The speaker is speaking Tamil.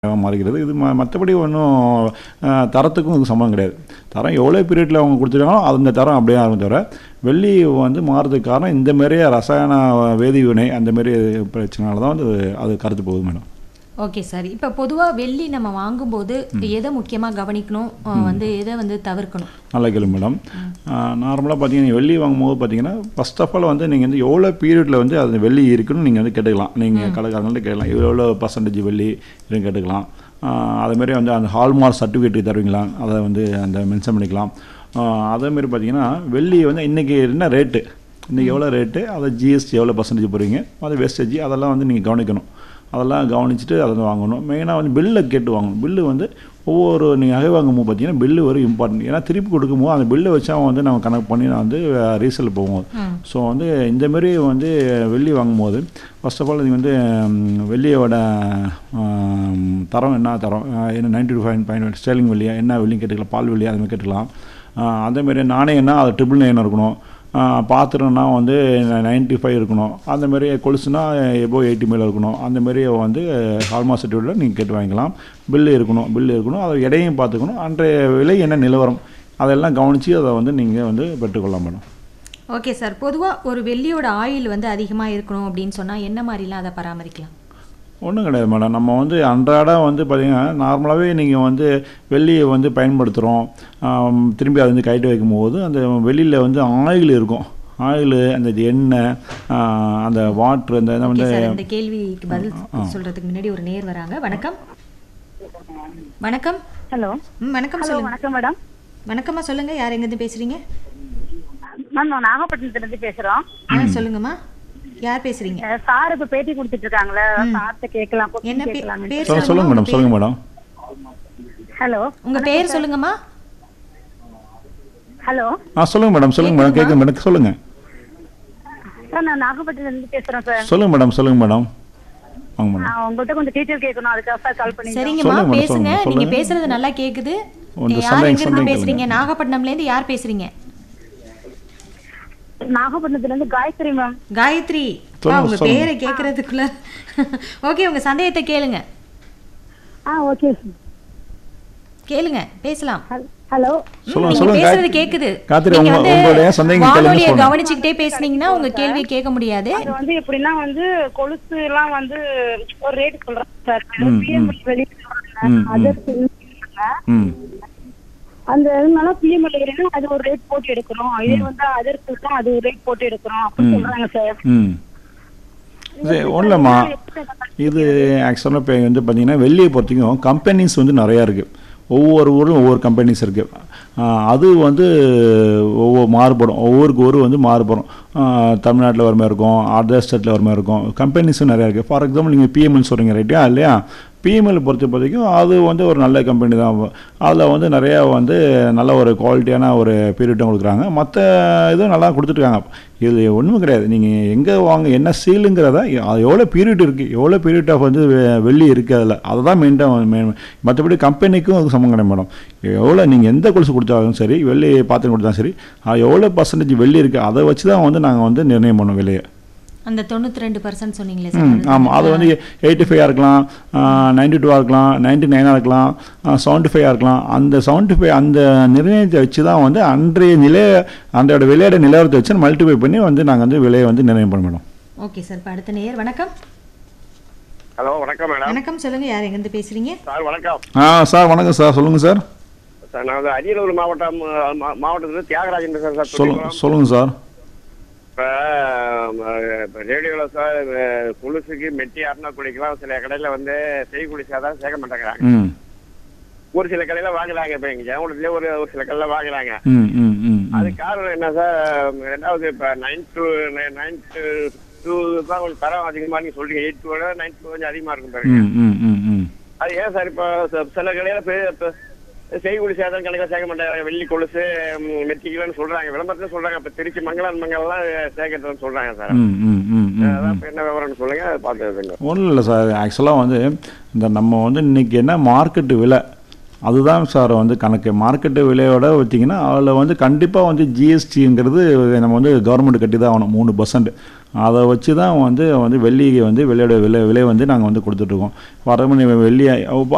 மாறுகிறது இது ம மற்றபடி ஒன்றும் தரத்துக்கும் இதுக்கும் சம்மந்தம் கிடையாது தரம் எவ்வளோ பீரியடில் அவங்க கொடுத்துருக்காங்களோ அந்த தரம் அப்படியே ஆகும் தவிர வெள்ளி வந்து மாறுறதுக்கு காரணம் இந்த மாதிரியே ரசாயன வேதிவினை அந்த மாதிரி பிரச்சனைனால தான் வந்து அது கருத்து போகுது மேடம் ஓகே சார் இப்போ பொதுவாக வெள்ளி நம்ம வாங்கும்போது எதை முக்கியமாக கவனிக்கணும் அஹ் வந்து எதை வந்து தவிர்க்கணும் நல்ல கேள்வி மேடம் நார்மலாக பார்த்தீங்கன்னா வெள்ளி வாங்கும்போது பார்த்தீங்கன்னா ஃபர்ஸ்ட் ஆஃப் ஆல் வந்து நீங்கள் வந்து எவ்வளோ பீரியடில் வந்து அது வெள்ளி இருக்குன்னு நீங்கள் வந்து கேட்டுக்கலாம் நீங்கள் கடைக்காரங்கள்ட்ட கேட்கலாம் எவ்வளோ பர்சன்டேஜ் வெள்ளி இதுன்னு கேட்டுக்கலாம் அதேமாரி வந்து அந்த ஹால்மார்க் சர்டிஃபிகேட் தருவீங்களா அதை வந்து அந்த மென்ஷன் பண்ணிக்கலாம் அதேமாரி பார்த்தீங்கன்னா வெள்ளி வந்து இன்றைக்கி என்ன ரேட்டு இன்றைக்கி எவ்வளோ ரேட்டு அதை ஜிஎஸ்டி எவ்வளோ பர்சன்டேஜ் போடுவீங்க அது வேஸ்டேஜ் அதெல்லாம் வந்து நீங்கள் கவனிக்கணும் அதெல்லாம் கவனிச்சுட்டு அதை வந்து வாங்கணும் மெயினாக வந்து பில்லை கேட்டு வாங்கணும் பில்லு வந்து ஒவ்வொரு நீங்கள் நகை வாங்கும்போது பார்த்தீங்கன்னா பில்லு ஒரு இம்பார்ட்டன்ட் ஏன்னா திருப்பி கொடுக்கும்போது அந்த பில்லை வச்சு அவன் வந்து நம்ம கணக்கு பண்ணி நான் வந்து ரீசேல் போவோம் ஸோ வந்து இந்தமாரி வந்து வெள்ளி வாங்கும்போது ஃபர்ஸ்ட் ஆஃப் ஆல் நீங்கள் வந்து ம், வெள்ளியோட ஆம், தரம் என்ன தரம் ஆஹ், என்ன ninety two five point sterling வெள்ளியா என்ன வெள்ளியும் கேட்டுக்கலாம் பால் வெள்ளியா அது மாதிரி கேட்டுக்கலாம் ஆஹ், அதேமாரி நாணயம்னா அது ட்ரிபிள் நைன் இருக்கணும் ஆஹ், பாத்திரம்னா வந்து நைன்ட்டி ஃபைவ் இருக்கணும் அந்த மாதிரி கொலுசுனா எபோ எயிட்டி மேலே இருக்கணும் அந்த மாதிரி வந்து ஹால்மார்க் சர்டிஃபிகேட்டில் நீங்கள் கேட்டு வாங்கிக்கலாம் பில்லு இருக்கணும் பில்லு இருக்கணும் அதை எடையும் பார்த்துக்கணும் அன்றைய விலை என்ன நிலவரம் அதெல்லாம் கவனித்து அதை வந்து நீங்கள் வந்து பெற்றுக்கொள்ளலாம் மேடம் ஓகே சார் பொதுவாக ஒரு வெள்ளியோட ஆயில் வந்து அதிகமாக இருக்கணும் அப்படின்னு சொன்னால் என்ன மாதிரிலாம் அதை பராமரிக்கலாம் ஒன்றும் கிடையாது மேடம் நம்ம வந்து அன்றாடம் வந்து பார்த்திங்கன்னா நார்மலாகவே நீங்கள் வந்து வெள்ளியை வந்து பயன்படுத்துகிறோம் ஆம், திரும்பி அதை வந்து கைட்டு வைக்கும்போது அந்த வெளியில் வந்து ஆயில் இருக்கும் ஆயில் அந்த எண்ணெய் ஆ, அந்த வாட்ரு அந்த இதை ஓகே வந்து சார் இந்த கேள்விக்கு பதில் சொல்றதுக்கு முன்னாடி ஒரு நேர் வராங்க வணக்கம் வணக்கம் ஹலோ ம், வணக்கம் ஹலோ சொல்லுங்க வணக்கம் மேடம் வணக்கம்மா சொல்லுங்க யார் எங்கேருந்து பேசுறீங்க மேம் நான் நாகப்பட்டினத்துல இருந்து பேசுறோம் ஆ சொல்லுங்கம்மா யார் பேசுறீங்க அஹ் சார் இப்ப பேட்டி கொடுத்துட்டு இருக்காங்களே சார்ட்ட கேட்கலாம் question என்ன பே- கேட்கலாமே. பேர் சொல்ல சொல்லுங்கள் மேடம் சொல்லுங்கள் மேடம் ஹலோ உங்க பேர் சொல்லுங்கம்மா ஹலோ ஆ சொல்லுங்கள் மேடம் சொல்லுங்கள் மேடம் கேட்குங்க மேடம் சொல்லுங்கள் சார் நான் நாகப்பட்டினத்துல இருந்து பேசுறேன் சார் சொல்லுங்கள் மேடம் சொல்லுங்கள் மேடம் வாங்க மேடம் நான் உங்கள்கிட்ட கொஞ்சம் டீச்சர் கேட்கணும் அதுக்காக சார் கால் பண்ணி சரிங்கம்மா சொல்லுங்க மேடம், பேசுங்க சொல்லுங்க, நீங்க சொல்லுங்க. பேசுறது நல்லா கேக்குது ஒன்று யார் சந்தேகம், எங்க இருந்து சந்தேகம் பேசுறீங்க நாகப்பட்டினம்ல இருந்து யார் பேசுறீங்க நாகப்பட்டினத்துல இருந்து காயத்ரி மேம் காயத்ரி சொல்லுங்க, ஆ, உங்க சொல்லுங்க. பேரை கேக்குறதுக்குள்ள ஓகே உங்க சந்தேகத்தை கேளுங்க ஆ ஓகே கேளுங்க பேசலாம் ஹலோ ம், சொல்லுங்க, நீங்க சொல்லுங்க, பேசுறது காயத்ரி. கேக்குது காயத்ரி, நீங்க உங்க- வந்து உங்களுடைய சந்தேகம் கேளுங்க, வானொலியை சொல்லுங்க. கவனிச்சுக்கிட்டே பேசுனீங்கன்னா உங்க கேள்வி கேட்க முடியாது அது வந்து எப்படின்னா வந்து கொலுசு எல்லாம் வந்து ஒரு ரேட் சொல்றேன் சார் ம், பிஎம் வெளியே ம், ம். அதற்கு ம் அந்த இதனால பிஎம் அது ஒரு ரேட் போட்டு எடுக்கிறோம் இதே வந்து அதற்கு தான் அது ஒரு ரேட் போட்டு எடுக்கிறோம் அப்படின்னு சொல்றாங்க சார் ம் இது ஒன்றும் இல்லைம்மா இது ஆக்சுவலாக இப்போ வந்து பார்த்தீங்கன்னா வெள்ளியை பொறுத்தவரைக்கும் கம்பெனிஸ் வந்து நிறையா இருக்குது ஒவ்வொரு ஊரும் ஒவ்வொரு கம்பெனிஸ் இருக்குது அது வந்து ஒவ்வொரு மாறுபடும் ஒவ்வொருக்கு ஒரு வந்து மாறுபடும் தமிழ்நாட்டில் வர மாதிரி இருக்கும் அதர் ஸ்டேட்டில் வர மாதிரி இருக்கும் கம்பெனிஸும் நிறையா இருக்குது ஃபார் எக்ஸாம்பிள் நீங்கள் பிஎம்எல் சொல்கிறீங்க ரைட்டியா இல்லையா பிஎம்எல் பொறுத்த வரைக்கும் அது வந்து ஒரு நல்ல கம்பெனி தான் அதில் வந்து நிறையா வந்து நல்ல ஒரு குவாலிட்டியான ஒரு பீரியட்டும் கொடுக்குறாங்க மற்ற இதுவும் நல்லா கொடுத்துட்ருக்காங்க இது ஒன்றும் கிடையாது நீங்கள் எங்கே வாங்க என்ன சீலுங்கிறத அது எவ்வளோ பீரியட் இருக்குது எவ்வளோ பீரியட் ஆஃப் வந்து வெ- வெள்ளி இருக்குது அதில் அதை தான் மெயின்டாக மற்றபடி கம்பெனிக்கும் அதுக்கு சமம் கிடையாது மேடம் எவ்வளோ நீங்கள் எந்த கொலுசு கொடுத்தாலும் சரி வெள்ளி பாத்திரம் கொடுத்தாலும் சரி அது எவ்வளோ பர்சன்டேஜ் வெள்ளி இருக்குது அதை வச்சு தான் வந்து நாங்கள் வந்து நிர்ணயம் பண்ணோம் விலையை அந்த தொண்ணூத்தி ரெண்டு பர்சன்ட் சொன்னீங்களே ம் சார் ஆமாம் அது வந்து எயிட்டி ஃபைவாக இருக்கலாம் நைன்டி டூவாக இருக்கலாம் நைன்டி நைனாக இருக்கலாம் செவன்ட்டி ஃபைவாக இருக்கலாம் அந்த செவன்ட்டி ஃபைவ் அந்த நிர்ணயத்தை வச்சு தான் வந்து அன்றைய நிலைய அன்றையோட விலையோட நிலவரத்தை வச்சு மல்டிப்ளை பண்ணி வந்து நாங்கள் வந்து விலையை வந்து நிர்ணயம் பண்ண மேடம் ஓகே சார் இப்போ அடுத்த நேயர் வணக்கம் ஹலோ வணக்கம் மேடம் வணக்கம் சொல்லுங்க யார் எங்கேருந்து பேசுறீங்க சார் வணக்கம் ஆ சார் வணக்கம் சார் சொல்லுங்கள் சார் சார் நான் வந்து அரியலூர் மாவட்டம் அஹ், மா- மாவட்டத்துல தியாகராஜன் பேசுறேன் சார் சொல்லு சொல்லுங்க சொல்லுங்கள் சார் இப்போ ரேடியோவில் சார் அஹ், கொலுசுக்கு மெட்டி அருணா குடிக்கலாம் சில கடையில் வந்து செய்குடி சாதான் சேர்க்க மாட்டேங்கிறாங்க ம் ஒரு சில கடையில் வாங்குறாங்க இப்போ எங்கள் ஜெயங்குளத்துலேயே ஒரு ஒரு சில கடையில் வாங்குறாங்க ம் ம் ம் அது ம் காரணம் என்ன சார் ரெண்டாவது இப்போ nine two nine two two தான் கொஞ்சம் தரம் அதிகமாக நீங்கள் சொல்றீங்க எயிட் டூ நைன் டூ கொஞ்சம் அதிகமாக இருக்கும் பாருங்க ம் ம் ம் ம் அது ஏன் சார் இப்போ ச- சில கடையில பெ- பெ- செய்கூலி சேதம் கணக்கில் சேர்க்க மாட்டாங்க வெள்ளி கொலுசு ம், மெட்டிக்கலன்னு சொல்றாங்க விளம்பரத்துல சொல்றாங்க இப்ப திருச்சி மங்களான் மங்கள்லாம் சேர்க்கறதுன்னு சொல்றாங்க சார் ம் ம் ம் ம் அதான் இப்ப என்ன விவரம்னு சொல்லுங்க அதை பார்த்துருங்க ஒன்றும் இல்லை சார் ஆக்சுவலாக வந்து இந்த நம்ம வந்து இன்றைக்கி என்ன மார்க்கெட்டு விலை அதுதான் சார் வந்து கணக்கு மார்க்கெட்டு விலையோட வச்சிங்கன்னா அதில் வந்து கண்டிப்பாக வந்து ஜிஎஸ்டிங்கிறது நம்ம வந்து கவர்மெண்ட் கட்டி தான் ஆகணும் மூணு பர்சன்ட் அதை வச்சு தான் வந்து வந்து வெள்ளி வந்து விலையோட விலை விலை வந்து நாங்கள் வந்து கொடுத்துட்ருக்கோம் வர வெள்ளி